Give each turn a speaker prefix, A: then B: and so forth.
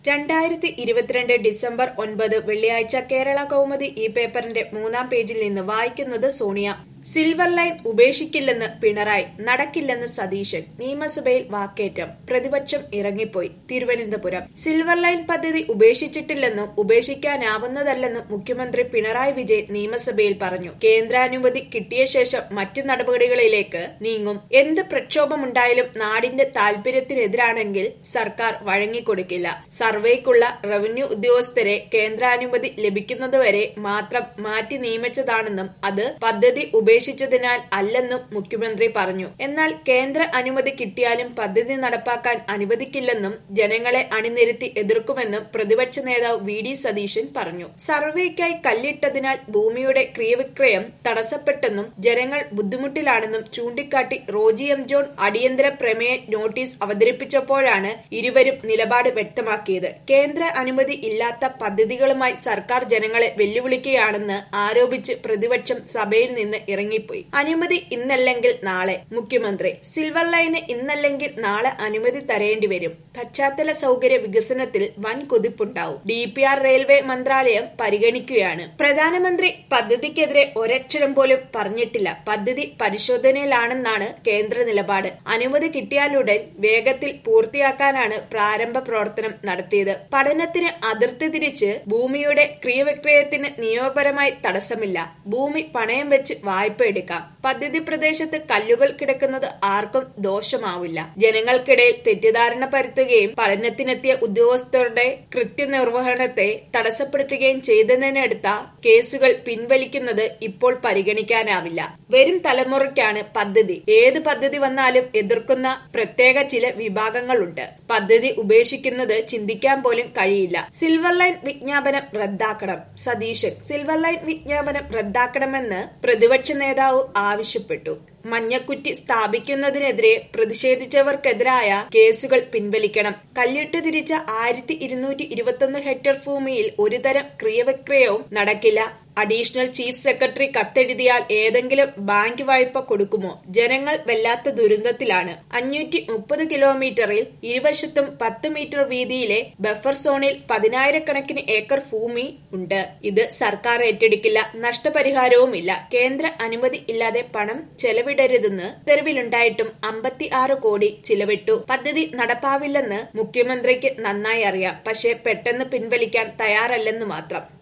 A: രണ്ടായിരത്തി ഇരുപത്തിരണ്ട് ഡിസംബർ ഒൻപത് വെള്ളിയാഴ്ച കേരള കൗമുദി ഈ പേപ്പറിന്റെ മൂന്നാം പേജിൽ നിന്ന് വായിക്കുന്നത് സോണിയ സിൽവർ ലൈൻ ഉപേക്ഷിക്കില്ലെന്ന് പിണറായി നടക്കില്ലെന്ന് സതീശൻ നിയമസഭയിൽ വാക്കേറ്റം പ്രതിപക്ഷം ഇറങ്ങിപ്പോയി തിരുവനന്തപുരം സിൽവർ ലൈൻ പദ്ധതി ഉപേക്ഷിച്ചിട്ടില്ലെന്നും ഉപേക്ഷിക്കാനാവുന്നതല്ലെന്നും മുഖ്യമന്ത്രി പിണറായി വിജയൻ നിയമസഭയിൽ പറഞ്ഞു കേന്ദ്രാനുമതി കിട്ടിയ ശേഷം മറ്റു നടപടികളിലേക്ക് നീങ്ങും എന്ത് പ്രക്ഷോഭമുണ്ടായാലും നാടിന്റെ താൽപര്യത്തിനെതിരാണെങ്കിൽ സർക്കാർ വഴങ്ങിക്കൊടുക്കില്ല സർവേക്കുള്ള റവന്യൂ ഉദ്യോഗസ്ഥരെ കേന്ദ്രാനുമതി ലഭിക്കുന്നതുവരെ മാത്രം മാറ്റി നിയമിച്ചതാണെന്നും അത് പദ്ധതി ഉപേക്ഷിച്ചതിനാൽ അല്ലെന്നും മുഖ്യമന്ത്രി പറഞ്ഞു എന്നാൽ കേന്ദ്ര അനുമതി കിട്ടിയാലും പദ്ധതി നടപ്പാക്കാൻ അനുവദിക്കില്ലെന്നും ജനങ്ങളെ അണിനിരത്തി എതിർക്കുമെന്നും പ്രതിപക്ഷ നേതാവ് വി ഡി സതീശൻ പറഞ്ഞു സർവേക്കായി കല്ലിട്ടതിനാൽ ഭൂമിയുടെ ക്രിയവിക്രയം തടസ്സപ്പെട്ടെന്നും ജനങ്ങൾ ബുദ്ധിമുട്ടിലാണെന്നും ചൂണ്ടിക്കാട്ടി റോജി എം ജോൺ അടിയന്തര പ്രമേയ നോട്ടീസ് അവതരിപ്പിച്ചപ്പോഴാണ് ഇരുവരും നിലപാട് വ്യക്തമാക്കിയത് കേന്ദ്ര അനുമതി ഇല്ലാത്ത പദ്ധതികളുമായി സർക്കാർ ജനങ്ങളെ വെല്ലുവിളിക്കുകയാണെന്ന് ആരോപിച്ച് പ്രതിപക്ഷം സഭയിൽ നിന്ന് ഇറങ്ങിപ്പോയി അനുമതി ഇന്നല്ലെങ്കിൽ നാളെ മുഖ്യമന്ത്രി സിൽവർ ലൈന് ഇന്നല്ലെങ്കിൽ നാളെ അനുമതി തരേണ്ടി വരും പശ്ചാത്തല സൗകര്യ വികസനത്തിൽ വൻ കുതിപ്പുണ്ടാവും ഡി പി ആർ റെയിൽവേ മന്ത്രാലയം പരിഗണിക്കുകയാണ് പ്രധാനമന്ത്രി പദ്ധതിക്കെതിരെ ഒരക്ഷരം പോലും പറഞ്ഞിട്ടില്ല പദ്ധതി പരിശോധനയിലാണെന്നാണ് കേന്ദ്ര നിലപാട് അനുമതി കിട്ടിയാലുടൻ വേഗത്തിൽ പൂർത്തിയാക്കാനാണ് പ്രാരംഭ പ്രവർത്തനം നടത്തിയത് പഠനത്തിന് അതിർത്തി തിരിച്ച് ഭൂമിയുടെ ക്രിയവിക്രയത്തിന് നിയമപരമായി തടസ്സമില്ല ഭൂമി പണയം വെച്ച് വായ്പ എടുക്കാം പദ്ധതി പ്രദേശത്ത് കല്ലുകൾ കിടക്കുന്നത് ആർക്കും ദോഷമാവില്ല ജനങ്ങൾക്കിടയിൽ തെറ്റിദ്ധാരണ പരത്തുകയും പഠനത്തിനെത്തിയ ഉദ്യോഗസ്ഥരുടെ കൃത്യനിർവഹണത്തെ തടസ്സപ്പെടുത്തുകയും ചെയ്തതിനെടുത്ത കേസുകൾ പിൻവലിക്കുന്നത് ഇപ്പോൾ പരിഗണിക്കാനാവില്ല വരും തലമുറയ്ക്കാണ് പദ്ധതി ഏത് പദ്ധതി വന്നാലും എതിർക്കുന്ന പ്രത്യേക ചില വിഭാഗങ്ങളുണ്ട് പദ്ധതി ഉപേക്ഷിക്കുന്നത് ചിന്തിക്കാൻ പോലും കഴിയില്ല സിൽവർ ലൈൻ വിജ്ഞാപനം റദ്ദാക്കണം സതീശൻ സിൽവർ ലൈൻ വിജ്ഞാപനം റദ്ദാക്കണമെന്ന് പ്രതിപക്ഷ നേതാവ് ആവശ്യപ്പെട്ടു മഞ്ഞക്കുറ്റി സ്ഥാപിക്കുന്നതിനെതിരെ പ്രതിഷേധിച്ചവർക്കെതിരായ കേസുകൾ പിൻവലിക്കണം കല്ലിട്ട് തിരിച്ച ആയിരത്തി ഇരുന്നൂറ്റി ഇരുപത്തൊന്ന് ഹെക്ടർ ഭൂമിയിൽ ഒരുതരം ക്രിയവിക്രയവും നടക്കില്ല അഡീഷണൽ ചീഫ് സെക്രട്ടറി കത്തെഴുതിയാൽ ഏതെങ്കിലും ബാങ്ക് വായ്പ കൊടുക്കുമോ ജനങ്ങൾ വല്ലാത്ത ദുരന്തത്തിലാണ് അഞ്ഞൂറ്റി മുപ്പത് കിലോമീറ്ററിൽ ഇരുവശത്തും പത്ത് മീറ്റർ വീതിയിലെ ബഫർ സോണിൽ പതിനായിരക്കണക്കിന് ഏക്കർ ഭൂമി ഉണ്ട് ഇത് സർക്കാർ ഏറ്റെടുക്കില്ല നഷ്ടപരിഹാരവുമില്ല കേന്ദ്ര അനുമതി ഇല്ലാതെ പണം ചെലവിടരുതെന്ന് തെരുവിലുണ്ടായിട്ടും അമ്പത്തി ആറ് കോടി ചിലവിട്ടു പദ്ധതി നടപ്പാവില്ലെന്ന് മുഖ്യമന്ത്രിക്ക് നന്നായി അറിയാം പക്ഷേ പെട്ടെന്ന് പിൻവലിക്കാൻ തയ്യാറല്ലെന്ന് മാത്രം